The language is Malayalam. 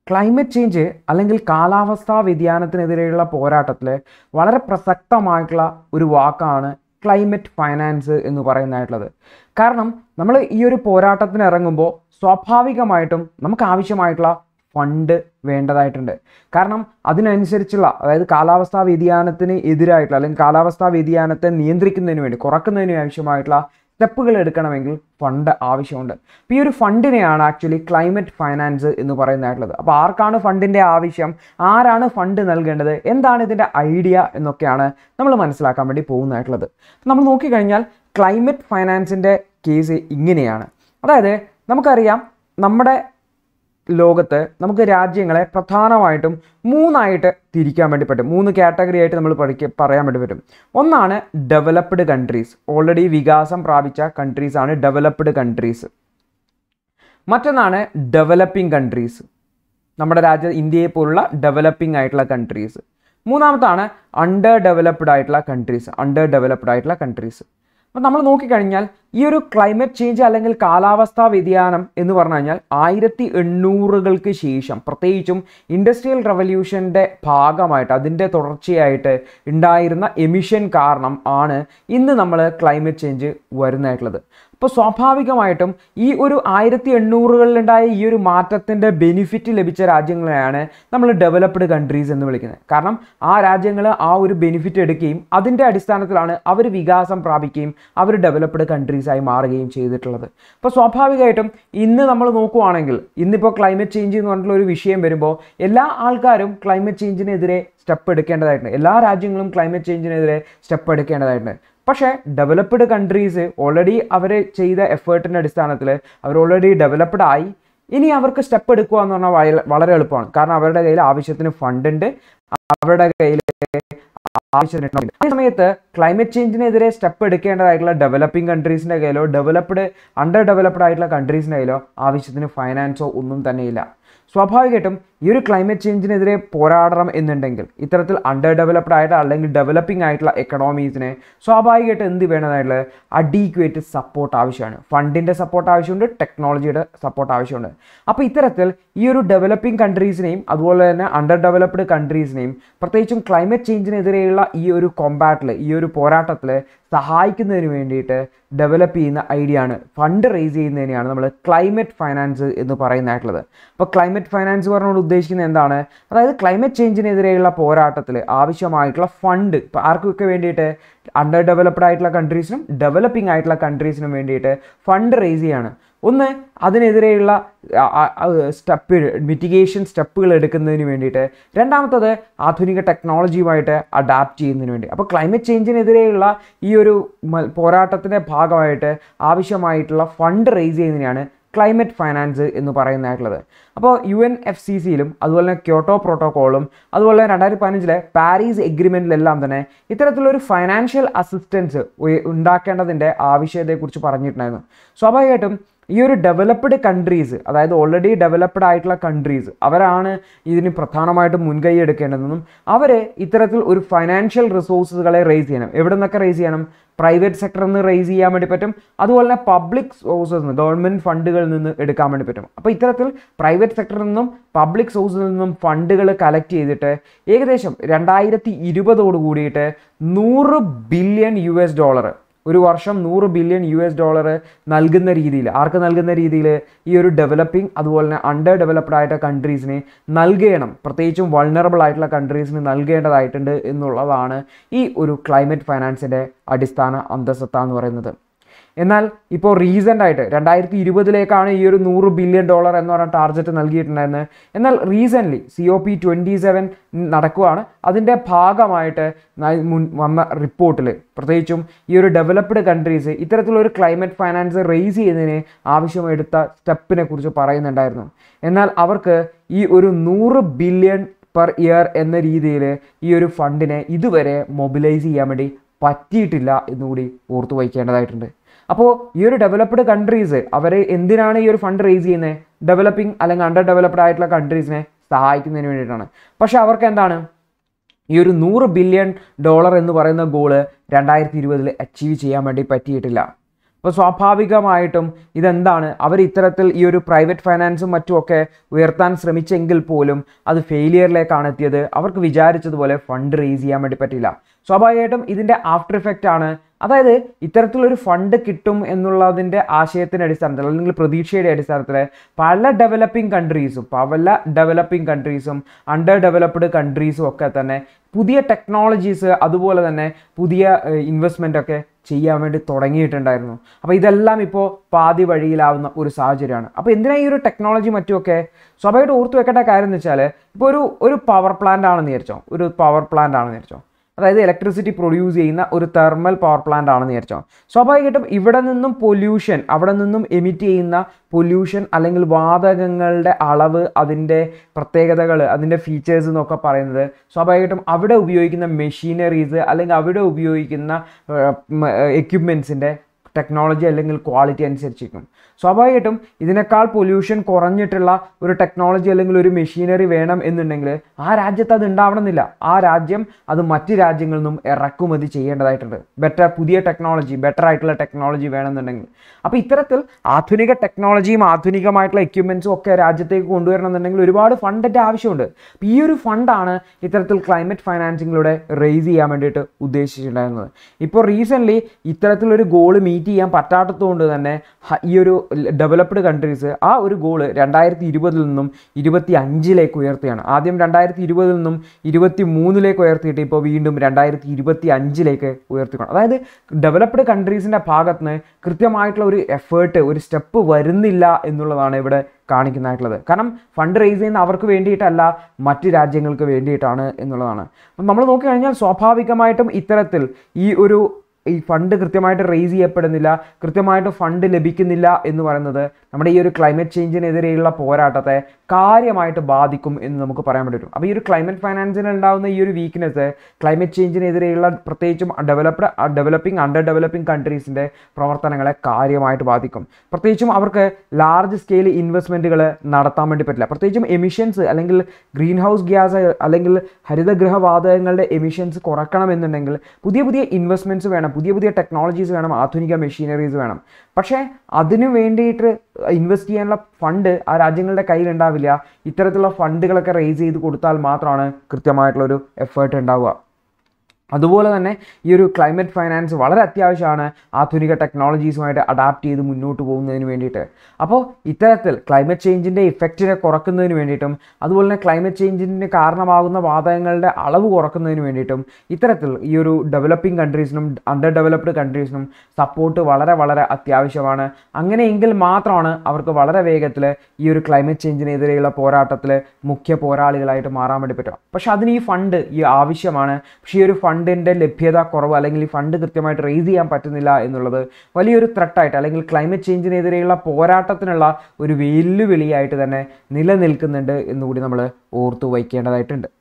ക്ലൈമറ്റ് ചേഞ്ച് അല്ലെങ്കിൽ കാലാവസ്ഥാ വ്യതിയാനത്തിനെതിരെയുള്ള പോരാട്ടത്തിൽ വളരെ പ്രസക്തമായിട്ടുള്ള ഒരു വാക്കാണ് ക്ലൈമറ്റ് ഫൈനാൻസ് എന്ന് പറയുന്നതായിട്ടുള്ളത് കാരണം നമ്മൾ ഈ ഒരു പോരാട്ടത്തിന് ഇറങ്ങുമ്പോൾ സ്വാഭാവികമായിട്ടും നമുക്ക് ആവശ്യമായിട്ടുള്ള ഫണ്ട് വേണ്ടതായിട്ടുണ്ട് കാരണം അതിനനുസരിച്ചുള്ള അതായത് കാലാവസ്ഥാ വ്യതിയാനത്തിന് എതിരായിട്ടുള്ള അല്ലെങ്കിൽ കാലാവസ്ഥാ വ്യതിയാനത്തെ നിയന്ത്രിക്കുന്നതിന് വേണ്ടി കുറക്കുന്നതിന് ആവശ്യമായിട്ടുള്ള സ്റ്റെപ്പുകൾ എടുക്കണമെങ്കിൽ ഫണ്ട് ആവശ്യമുണ്ട് അപ്പോൾ ഈ ഒരു ഫണ്ടിനെയാണ് ആക്ച്വലി ക്ലൈമറ്റ് ഫൈനാൻസ് എന്ന് പറയുന്നതായിട്ടുള്ളത് അപ്പോൾ ആർക്കാണ് ഫണ്ടിൻ്റെ ആവശ്യം ആരാണ് ഫണ്ട് നൽകേണ്ടത് എന്താണ് ഇതിൻ്റെ ഐഡിയ എന്നൊക്കെയാണ് നമ്മൾ മനസ്സിലാക്കാൻ വേണ്ടി പോകുന്നതായിട്ടുള്ളത് നമ്മൾ നോക്കിക്കഴിഞ്ഞാൽ ക്ലൈമറ്റ് ഫൈനാൻസിൻ്റെ കേസ് ഇങ്ങനെയാണ് അതായത് നമുക്കറിയാം നമ്മുടെ ലോകത്ത് നമുക്ക് രാജ്യങ്ങളെ പ്രധാനമായിട്ടും മൂന്നായിട്ട് തിരിക്കാൻ വേണ്ടി പറ്റും മൂന്ന് കാറ്റഗറി ആയിട്ട് നമ്മൾ പഠിക്ക പറയാൻ വേണ്ടി പറ്റും ഒന്നാണ് ഡെവലപ്ഡ് കൺട്രീസ് ഓൾറെഡി വികാസം പ്രാപിച്ച കൺട്രീസ് ആണ് ഡെവലപ്ഡ് കൺട്രീസ് മറ്റൊന്നാണ് ഡെവലപ്പിംഗ് കൺട്രീസ് നമ്മുടെ രാജ്യ ഇന്ത്യയെ പോലുള്ള ഡെവലപ്പിംഗ് ആയിട്ടുള്ള കൺട്രീസ് മൂന്നാമത്താണ് അണ്ടർ ഡെവലപ്ഡ് ആയിട്ടുള്ള കൺട്രീസ് അണ്ടർ ഡെവലപ്ഡ് ആയിട്ടുള്ള കൺട്രീസ് അപ്പോൾ നമ്മൾ നോക്കിക്കഴിഞ്ഞാൽ ഈ ഒരു ക്ലൈമറ്റ് ചേഞ്ച് അല്ലെങ്കിൽ കാലാവസ്ഥാ വ്യതിയാനം എന്ന് പറഞ്ഞു കഴിഞ്ഞാൽ ആയിരത്തി എണ്ണൂറുകൾക്ക് ശേഷം പ്രത്യേകിച്ചും ഇൻഡസ്ട്രിയൽ റവല്യൂഷൻ്റെ ഭാഗമായിട്ട് അതിൻ്റെ തുടർച്ചയായിട്ട് ഉണ്ടായിരുന്ന എമിഷൻ കാരണം ആണ് ഇന്ന് നമ്മൾ ക്ലൈമറ്റ് ചേഞ്ച് വരുന്നതായിട്ടുള്ളത് അപ്പോൾ സ്വാഭാവികമായിട്ടും ഈ ഒരു ആയിരത്തി എണ്ണൂറുകളിലുണ്ടായ ഈ ഒരു മാറ്റത്തിൻ്റെ ബെനിഫിറ്റ് ലഭിച്ച രാജ്യങ്ങളെയാണ് നമ്മൾ ഡെവലപ്ഡ് കൺട്രീസ് എന്ന് വിളിക്കുന്നത് കാരണം ആ രാജ്യങ്ങൾ ആ ഒരു ബെനിഫിറ്റ് എടുക്കുകയും അതിൻ്റെ അടിസ്ഥാനത്തിലാണ് അവർ വികാസം പ്രാപിക്കുകയും അവർ ഡെവലപ്ഡ് കൺട്രീസ് ആയി മാറുകയും ചെയ്തിട്ടുള്ളത് അപ്പോൾ സ്വാഭാവികമായിട്ടും ഇന്ന് നമ്മൾ നോക്കുവാണെങ്കിൽ ഇന്നിപ്പോൾ ക്ലൈമറ്റ് ചേഞ്ച് എന്ന് പറഞ്ഞിട്ടുള്ള ഒരു വിഷയം വരുമ്പോൾ എല്ലാ ആൾക്കാരും ക്ലൈമറ്റ് ചേഞ്ചിനെതിരെ സ്റ്റെപ്പ് എടുക്കേണ്ടതായിട്ടുണ്ട് എല്ലാ രാജ്യങ്ങളും ക്ലൈമറ്റ് ചേഞ്ചിനെതിരെ സ്റ്റെപ്പ് എടുക്കേണ്ടതായിട്ടുണ്ട് പക്ഷേ ഡെവലപ്ഡ് കൺട്രീസ് ഓൾറെഡി അവർ ചെയ്ത എഫേർട്ടിൻ്റെ അടിസ്ഥാനത്തിൽ അവർ ഓൾറെഡി ഡെവലപ്ഡ് ആയി ഇനി അവർക്ക് സ്റ്റെപ്പ് എടുക്കുക എന്ന് പറഞ്ഞാൽ വയ- വളരെ എളുപ്പമാണ് കാരണം അവരുടെ കയ്യിൽ ആവശ്യത്തിന് ഫണ്ട് ഉണ്ട് അവരുടെ കയ്യിൽ ആവശ്യത്തിന് economy ഉണ്ട്. അതേ സമയത്ത് ക്ലൈമറ്റ് ചേഞ്ചിനെതിരെ സ്റ്റെപ്പ് എടുക്കേണ്ടതായിട്ടുള്ള ഡെവലപ്പിംഗ് കൺട്രീസിൻ്റെ കയ്യിലോ ഡെവലപ്ഡ് അണ്ടർ ഡെവലപ്ഡ് ആയിട്ടുള്ള കൺട്രീസിൻ്റെ കയ്യിലോ ആവശ്യത്തിന് ഫൈനാൻസോ ഒന്നും തന്നെയില്ല സ്വാഭാവികമായിട്ടും ഈ ഒരു ക്ലൈമറ്റ് ചേഞ്ചിനെതിരെ പോരാടണം എന്നുണ്ടെങ്കിൽ ഇത്തരത്തിൽ അണ്ടർ ഡെവലപ്ഡ് ആയിട്ട് അല്ലെങ്കിൽ ഡെവലപ്പിംഗ് ആയിട്ടുള്ള എക്കണോമീസിനെ സ്വാഭാവികമായിട്ട് എന്ത് വേണ്ടതായിട്ടുള്ളത് അഡീക്വേറ്റ് സപ്പോർട്ട് ആവശ്യമാണ് ഫണ്ടിൻ്റെ സപ്പോർട്ട് ആവശ്യമുണ്ട് ടെക്നോളജിയുടെ സപ്പോർട്ട് ആവശ്യമുണ്ട് അപ്പോൾ ഇത്തരത്തിൽ ഈ ഒരു ഡെവലപ്പിംഗ് കൺട്രീസിനെയും അതുപോലെ തന്നെ അണ്ടർ ഡെവലപ്ഡ് കൺട്രീസിനെയും പ്രത്യേകിച്ചും ക്ലൈമറ്റ് ചേഞ്ചിനെതിരെയുള്ള ഈ ഒരു കോമ്പാറ്റിൽ ഈ ഒരു പോരാട്ടത്തിൽ സഹായിക്കുന്നതിന് വേണ്ടിയിട്ട് ഡെവലപ്പ് ചെയ്യുന്ന ഐഡിയ ആണ് ഫണ്ട് റേസ് ചെയ്യുന്നതിനെയാണ് നമ്മൾ ക്ലൈമറ്റ് ഫൈനാൻസ് എന്ന് പറയുന്നതായിട്ടുള്ളത് അപ്പോൾ ക്ലൈമറ്റ് ഫൈനാൻസ് പറഞ്ഞുകൊണ്ട് ഉദ്ദേശിക്കുന്നത് എന്താണ് അതായത് ക്ലൈമറ്റ് ചേഞ്ചിനെതിരെയുള്ള പോരാട്ടത്തിൽ ആവശ്യമായിട്ടുള്ള ഫണ്ട് ഇപ്പോൾ ആർക്കൊക്കെ വേണ്ടിയിട്ട് അണ്ടർ ഡെവലപ്ഡ് ആയിട്ടുള്ള കൺട്രീസിനും ഡെവലപ്പിംഗ് ആയിട്ടുള്ള കൺട്രീസിനും വേണ്ടിയിട്ട് ഫണ്ട് റേസ് ചെയ്യാണ് ഒന്ന് അതിനെതിരെയുള്ള സ്റ്റെപ്പ് മിറ്റിഗേഷൻ സ്റ്റെപ്പുകൾ എടുക്കുന്നതിന് വേണ്ടിയിട്ട് രണ്ടാമത്തത് ആധുനിക ടെക്നോളജിയുമായിട്ട് അഡാപ്റ്റ് ചെയ്യുന്നതിന് വേണ്ടി അപ്പോൾ ക്ലൈമറ്റ് ചേഞ്ചിനെതിരെയുള്ള ഈ ഒരു മ- പോരാട്ടത്തിൻ്റെ ഭാഗമായിട്ട് ആവശ്യമായിട്ടുള്ള ഫണ്ട് റേസ് ചെയ്യുന്നതിനാണ് ക്ലൈമറ്റ് ഫൈനാൻസ് എന്ന് പറയുന്നതായിട്ടുള്ളത് അപ്പോൾ യു എൻ എഫ് സി സിയിലും അതുപോലെ തന്നെ ക്യോട്ടോ പ്രോട്ടോക്കോളും അതുപോലെ തന്നെ രണ്ടായിരത്തി പതിനഞ്ചിലെ പാരീസ് എഗ്രിമെൻറ്റിലെല്ലാം തന്നെ ഇത്തരത്തിലൊരു ഫൈനാൻഷ്യൽ അസിസ്റ്റൻസ് ഉണ്ടാക്കേണ്ടതിൻ്റെ ആവശ്യകതയെക്കുറിച്ച് പറഞ്ഞിട്ടുണ്ടായിരുന്നു സ്വാഭാവികമായിട്ടും ഈ ഒരു ഡെവലപ്ഡ് കൺട്രീസ് അതായത് ഓൾറെഡി ഡെവലപ്ഡ് ആയിട്ടുള്ള കൺട്രീസ് അവരാണ് ഇതിന് പ്രധാനമായിട്ടും മുൻകൈ എടുക്കേണ്ടതെന്നും അവർ ഇത്തരത്തിൽ ഒരു ഫൈനാൻഷ്യൽ റിസോഴ്സുകളെ റേസ് ചെയ്യണം എവിടെ നിന്നൊക്കെ റേസ് ചെയ്യണം പ്രൈവറ്റ് സെക്ടറിൽ നിന്ന് റേസ് ചെയ്യാൻ വേണ്ടി പറ്റും അതുപോലെ തന്നെ പബ്ലിക് സോഴ്സസ് നിന്ന് ഗവൺമെൻറ് ഫണ്ടുകളിൽ നിന്ന് എടുക്കാൻ വേണ്ടി പറ്റും അപ്പോൾ ഇത്തരത്തിൽ പ്രൈവറ്റ് സെക്ടറിൽ നിന്നും പബ്ലിക് സോഴ്സിൽ നിന്നും ഫണ്ടുകൾ കളക്ട് ചെയ്തിട്ട് ഏകദേശം രണ്ടായിരത്തി ഇരുപതോട് കൂടിയിട്ട് നൂറ് ബില്യൺ യു എസ് ഡോളർ ഒരു വർഷം നൂറ് ബില്യൺ യു എസ് ഡോളർ നൽകുന്ന രീതിയിൽ ആർക്ക് നൽകുന്ന രീതിയിൽ ഈ ഒരു ഡെവലപ്പിംഗ് അതുപോലെ തന്നെ അണ്ടർ ഡെവലപ്ഡ് ആയിട്ടുള്ള കൺട്രീസിന് നൽകണം പ്രത്യേകിച്ചും വൾണറബിൾ ആയിട്ടുള്ള കൺട്രീസിന് നൽകേണ്ടതായിട്ടുണ്ട് എന്നുള്ളതാണ് ഈ ഒരു ക്ലൈമറ്റ് ഫൈനാൻസിൻ്റെ അടിസ്ഥാന അന്തസത്ത എന്ന് പറയുന്നത് എന്നാൽ ഇപ്പോൾ റീസെൻ്റ് ആയിട്ട് രണ്ടായിരത്തി ഇരുപതിലേക്കാണ് ഈ ഒരു നൂറ് ബില്യൺ ഡോളർ എന്ന് പറഞ്ഞ ടാർഗറ്റ് നൽകിയിട്ടുണ്ടായിരുന്നത് എന്നാൽ recently C O P twenty seven നടക്കുകയാണ് അതിൻ്റെ ഭാഗമായിട്ട് ന- മുൻ വന്ന റിപ്പോർട്ടിൽ പ്രത്യേകിച്ചും ഈ ഒരു ഡെവലപ്ഡ് കൺട്രീസ് ഇത്തരത്തിലൊരു ക്ലൈമറ്റ് ഫൈനാൻസ് റേസ് ചെയ്യുന്നതിന് ആവശ്യമെടുത്ത സ്റ്റെപ്പിനെ കുറിച്ച് പറയുന്നുണ്ടായിരുന്നു എന്നാൽ അവർക്ക് ഈ ഒരു നൂറ് ബില്യൺ പെർ ഇയർ എന്ന രീതിയിൽ ഈ ഒരു ഫണ്ടിനെ ഇതുവരെ മൊബിലൈസ് ചെയ്യാൻ വേണ്ടി പറ്റിയിട്ടില്ല എന്നുകൂടി ഓർത്തു വയ്ക്കേണ്ടതായിട്ടുണ്ട് അപ്പോൾ ഈ ഒരു ഡെവലപ്ഡ് കൺട്രീസ് അവർ എന്തിനാണ് ഈ ഒരു ഫണ്ട് റേസ് ചെയ്യുന്നത് ഡെവലപ്പിംഗ് അല്ലെങ്കിൽ അണ്ടർ ഡെവലപ്ഡ് ആയിട്ടുള്ള കൺട്രീസിനെ സഹായിക്കുന്നതിന് വേണ്ടിയിട്ടാണ് പക്ഷേ അവർക്ക് എന്താണ് ഈ ഒരു നൂറ് ബില്യൺ ഡോളർ എന്ന് പറയുന്ന ഗോള് രണ്ടായിരത്തി ഇരുപതിൽ അച്ചീവ് ചെയ്യാൻ വേണ്ടി പറ്റിയിട്ടില്ല അപ്പോൾ സ്വാഭാവികമായിട്ടും ഇതെന്താണ് അവർ ഇത്തരത്തിൽ ഈ ഒരു പ്രൈവറ്റ് ഫൈനാൻസും മറ്റുമൊക്കെ ഉയർത്താൻ ശ്രമിച്ചെങ്കിൽ പോലും അത് ഫെയിലിയറിലേക്കാണ് എത്തിയത് അവർക്ക് വിചാരിച്ചതുപോലെ ഫണ്ട് റേസ് ചെയ്യാൻ വേണ്ടി പറ്റില്ല സ്വാഭാവികമായിട്ടും ഇതിൻ്റെ ആഫ്റ്റർ ഇഫക്റ്റ് ആണ് അതായത് ഇത്തരത്തിലൊരു ഫണ്ട് കിട്ടും എന്നുള്ളതിൻ്റെ ആശയത്തിൻ്റെ അടിസ്ഥാനത്തിൽ അല്ലെങ്കിൽ പ്രതീക്ഷയുടെ അടിസ്ഥാനത്തിൽ പല ഡെവലപ്പിംഗ് കൺട്രീസും പല ഡെവലപ്പിംഗ് കൺട്രീസും അണ്ടർ ഡെവലപ്ഡ് കൺട്രീസും ഒക്കെ തന്നെ പുതിയ ടെക്നോളജീസ് അതുപോലെ തന്നെ പുതിയ ഇൻവെസ്റ്റ്മെൻ്റ് ഒക്കെ ചെയ്യാൻ വേണ്ടി തുടങ്ങിയിട്ടുണ്ടായിരുന്നു അപ്പോൾ ഇതെല്ലാം ഇപ്പോൾ പാതി വഴിയിലാവുന്ന ഒരു സാഹചര്യമാണ് അപ്പോൾ എന്തിനാ ഈ ഒരു ടെക്നോളജി മറ്റുമൊക്കെ സ്വാഭാവികമായിട്ട് ഓർത്ത് വെക്കേണ്ട കാര്യം എന്ന് വെച്ചാൽ ഇപ്പോൾ ഒരു ഒരു പവർ പ്ലാന്റ് ആണെന്ന് വിചാരിച്ചോ ഒരു പവർ പ്ലാന്റ് ആണെന്ന് വിചാരിച്ചോ അതായത് ഇലക്ട്രിസിറ്റി പ്രൊഡ്യൂസ് ചെയ്യുന്ന ഒരു തെർമൽ പവർ പ്ലാന്റ് ആണെന്ന് വിചാരിച്ചോ സ്വാഭാവികമായിട്ടും ഇവിടെ നിന്നും പൊല്യൂഷൻ അവിടെ നിന്നും എമിറ്റ് ചെയ്യുന്ന പൊല്യൂഷൻ അല്ലെങ്കിൽ വാതകങ്ങളുടെ അളവ് അതിൻ്റെ പ്രത്യേകതകൾ അതിൻ്റെ ഫീച്ചേഴ്സ് എന്നൊക്കെ പറയുന്നത് സ്വാഭാവികമായിട്ടും അവിടെ ഉപയോഗിക്കുന്ന മെഷീനറീസ് അല്ലെങ്കിൽ അവിടെ ഉപയോഗിക്കുന്ന എക്യുപ്മെൻസിൻ്റെ ടെക്നോളജി അല്ലെങ്കിൽ ക്വാളിറ്റി അനുസരിച്ചിരിക്കും സ്വാഭാവികമായിട്ടും ഇതിനേക്കാൾ പൊല്യൂഷൻ കുറഞ്ഞിട്ടുള്ള ഒരു ടെക്നോളജി അല്ലെങ്കിൽ ഒരു മെഷീനറി വേണം എന്നുണ്ടെങ്കിൽ ആ രാജ്യത്ത് അത് ഉണ്ടാവണമെന്നില്ല ആ രാജ്യം അത് മറ്റ് രാജ്യങ്ങളിൽ നിന്നും ഇറക്കുമതി ചെയ്യേണ്ടതായിട്ടുണ്ട് ബെറ്റർ പുതിയ ടെക്നോളജി ബെറ്റർ ആയിട്ടുള്ള ടെക്നോളജി വേണമെന്നുണ്ടെങ്കിൽ അപ്പോൾ ഇത്തരത്തിൽ ആധുനിക ടെക്നോളജിയും ആധുനികമായിട്ടുള്ള എക്യുപ്മെൻസും ഒക്കെ രാജ്യത്തേക്ക് കൊണ്ടുവരണമെന്നുണ്ടെങ്കിൽ ഒരുപാട് ഫണ്ടിൻ്റെ ആവശ്യമുണ്ട് അപ്പോൾ ഈ ഒരു ഫണ്ടാണ് ഇത്തരത്തിൽ ക്ലൈമറ്റ് ഫൈനാൻസിങ്ങിലൂടെ റേസ് ചെയ്യാൻ വേണ്ടിയിട്ട് ഉദ്ദേശിച്ചിട്ടുണ്ടായിരുന്നത് ഇപ്പോൾ റീസെൻ്റ്ലി ഇത്തരത്തിലൊരു ഗോള് മീറ്റ് ചെയ്യാൻ പറ്റാത്തതുകൊണ്ട് തന്നെ ഹ- ഈ ഒരു ഡെവലപ്ഡ് കൺട്രീസ് ആ ഒരു ഗോള് രണ്ടായിരത്തി ഇരുപതിൽ നിന്നും ഇരുപത്തി അഞ്ചിലേക്ക് ഉയർത്തുകയാണ് ആദ്യം രണ്ടായിരത്തി ഇരുപതിൽ നിന്നും ഇരുപത്തി മൂന്നിലേക്ക് ഉയർത്തിയിട്ട് ഇപ്പോൾ വീണ്ടും രണ്ടായിരത്തി ഇരുപത്തി അഞ്ചിലേക്ക് ഉയർത്തിക്കണം അതായത് ഡെവലപ്ഡ് കൺട്രീസിൻ്റെ ഭാഗത്ത് നിന്ന് കൃത്യമായിട്ടുള്ള ഒരു എഫേർട്ട് ഒരു സ്റ്റെപ്പ് വരുന്നില്ല എന്നുള്ളതാണ് ഇവിടെ കാണിക്കുന്നതായിട്ടുള്ളത് കാരണം ഫണ്ട് റേസ് ചെയ്യുന്ന അവർക്ക് വേണ്ടിയിട്ടല്ല മറ്റ് രാജ്യങ്ങൾക്ക് വേണ്ടിയിട്ടാണ് എന്നുള്ളതാണ് അപ്പം നമ്മൾ നോക്കിക്കഴിഞ്ഞാൽ സ്വാഭാവികമായിട്ടും ഇത്തരത്തിൽ ഈ ഒരു ഈ ഫണ്ട് കൃത്യമായിട്ട് റേസ് ചെയ്യപ്പെടുന്നില്ല കൃത്യമായിട്ട് ഫണ്ട് ലഭിക്കുന്നില്ല എന്ന് പറയുന്നത് നമ്മുടെ ഈ ഒരു ക്ലൈമറ്റ് ചേഞ്ചിനെതിരെയുള്ള പോരാട്ടത്തെ കാര്യമായിട്ട് ബാധിക്കും എന്ന് നമുക്ക് പറയാൻ പറ്റും അപ്പോൾ ഈ ഒരു ക്ലൈമറ്റ് ഫൈനാൻസിന് ഉണ്ടാകുന്ന ഈ ഒരു വീക്ക്നെസ് ക്ലൈമറ്റ് ചേഞ്ചിനെതിരെയുള്ള പ്രത്യേകിച്ചും ഡെവലപ്ഡ് ഡെവലപ്പിംഗ് അണ്ടർ ഡെവലപ്പിംഗ് കൺട്രീസിൻ്റെ പ്രവർത്തനങ്ങളെ കാര്യമായിട്ട് ബാധിക്കും പ്രത്യേകിച്ചും അവർക്ക് ലാർജ് സ്കെയിൽ ഇൻവെസ്റ്റ്മെൻറ്റുകൾ നടത്താൻ വേണ്ടി പറ്റില്ല പ്രത്യേകിച്ചും എമിഷൻസ് അല്ലെങ്കിൽ ഗ്രീൻ ഹൗസ് ഗ്യാസ് അല്ലെങ്കിൽ ഹരിതഗൃഹ വാതകങ്ങളുടെ എമിഷൻസ് കുറക്കണമെന്നുണ്ടെങ്കിൽ പുതിയ പുതിയ ഇൻവെസ്റ്റ്മെൻറ്റ്സ് വേണം പുതിയ പുതിയ ടെക്നോളജീസ് വേണം ആധുനിക മെഷീനറീസ് വേണം പക്ഷേ അതിനു വേണ്ടിയിട്ട് ഇൻവെസ്റ്റ് ചെയ്യാനുള്ള ഫണ്ട് ആ രാജ്യങ്ങളുടെ കയ്യിൽ ഉണ്ടാവില്ല ഇത്തരത്തിലുള്ള ഫണ്ടുകളൊക്കെ റേസ് ചെയ്ത് കൊടുത്താൽ മാത്രമാണ് കൃത്യമായിട്ടുള്ളൊരു എഫേർട്ട് ഉണ്ടാവുക അതുപോലെ തന്നെ ഈ ഒരു ക്ലൈമറ്റ് ഫൈനാൻസ് വളരെ അത്യാവശ്യമാണ് ആധുനിക ടെക്നോളജീസുമായിട്ട് അഡാപ്റ്റ് ചെയ്ത് മുന്നോട്ട് പോകുന്നതിന് വേണ്ടിയിട്ട് അപ്പോൾ ഇത്തരത്തിൽ ക്ലൈമറ്റ് ചേഞ്ചിൻ്റെ ഇഫക്റ്റിനെ കുറക്കുന്നതിന് വേണ്ടിയിട്ടും അതുപോലെ തന്നെ ക്ലൈമറ്റ് ചേഞ്ചിന് കാരണമാകുന്ന വാതകങ്ങളുടെ അളവ് കുറക്കുന്നതിന് വേണ്ടിയിട്ടും ഇത്തരത്തിൽ ഈ ഒരു ഡെവലപ്പിംഗ് കൺട്രീസിനും അണ്ടർ ഡെവലപ്ഡ് കൺട്രീസിനും സപ്പോർട്ട് വളരെ വളരെ അത്യാവശ്യമാണ് അങ്ങനെയെങ്കിൽ മാത്രമാണ് അവർക്ക് വളരെ വേഗത്തിൽ ഈ ഒരു ക്ലൈമറ്റ് ചേഞ്ചിനെതിരെയുള്ള പോരാട്ടത്തിൽ മുഖ്യ പോരാളികളായിട്ട് മാറാൻ വേണ്ടി പറ്റും പക്ഷെ അതിന് ഈ ഫണ്ട് ഈ ആവശ്യമാണ് പക്ഷേ ഈ ഒരു ഫണ്ടിൻ്റെ ലഭ്യത കുറവ് അല്ലെങ്കിൽ ഈ ഫണ്ട് കൃത്യമായിട്ട് റേസ് ചെയ്യാൻ പറ്റുന്നില്ല എന്നുള്ളത് വലിയൊരു ത്രെട്ടായിട്ട് അല്ലെങ്കിൽ ക്ലൈമറ്റ് ചേഞ്ചിനെതിരെയുള്ള പോരാട്ടത്തിനുള്ള ഒരു വെല്ലുവിളിയായിട്ട് തന്നെ നിലനിൽക്കുന്നുണ്ട് എന്നുകൂടി നമ്മൾ ഓർത്തു വയ്ക്കേണ്ടതായിട്ടുണ്ട്